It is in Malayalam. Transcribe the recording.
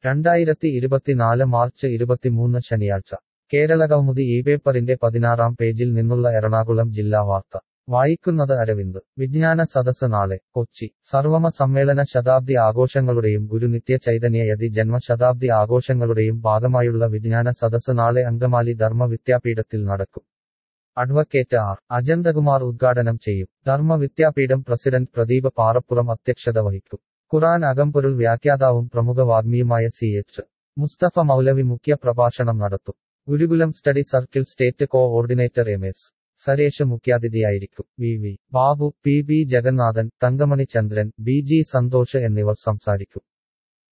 രണ്ടായിരത്തി ഇരുപത്തിനാല് മാർച്ച് ഇരുപത്തിമൂന്ന് ശനിയാഴ്ച കേരളകൗമുദി ഈ പേപ്പറിന്റെ പതിനാറാം പേജിൽ നിന്നുള്ള എറണാകുളം ജില്ലാ വാർത്ത വായിക്കുന്നത് അരവിന്ദ് വിജ്ഞാന സദസ് നാളെ കൊച്ചി സർവമ സമ്മേളന ശതാബ്ദി ആഘോഷങ്ങളുടെയും ഗുരുനിത്യ ചൈതന്യ യതി ജന്മശതാബ്ദി ആഘോഷങ്ങളുടെയും ഭാഗമായുള്ള വിജ്ഞാന സദസ് നാളെ അങ്കമാലി ധർമ്മ വിദ്യാപീഠത്തിൽ നടക്കും അഡ്വക്കേറ്റ് ആർ അജന്തകുമാർ ഉദ്ഘാടനം ചെയ്യും ധർമ്മ വിദ്യാപീഠം പ്രസിഡന്റ് പ്രദീപ് പാറപ്പുറം അധ്യക്ഷത വഹിക്കും ഖുറാൻ അകംപൊരുൾ വ്യാഖ്യാതാവും പ്രമുഖ വാഗ്മിയുമായ സി എച്ച് മുസ്തഫ മൗലവി മുഖ്യ പ്രഭാഷണം നടത്തും Gurukulam study circle state coordinator M S Suresh മുഖ്യാതിഥിയായിരിക്കും V V Babu P B Jagannathan Thankamani Chandran B G Santhosh എന്നിവർ സംസാരിക്കും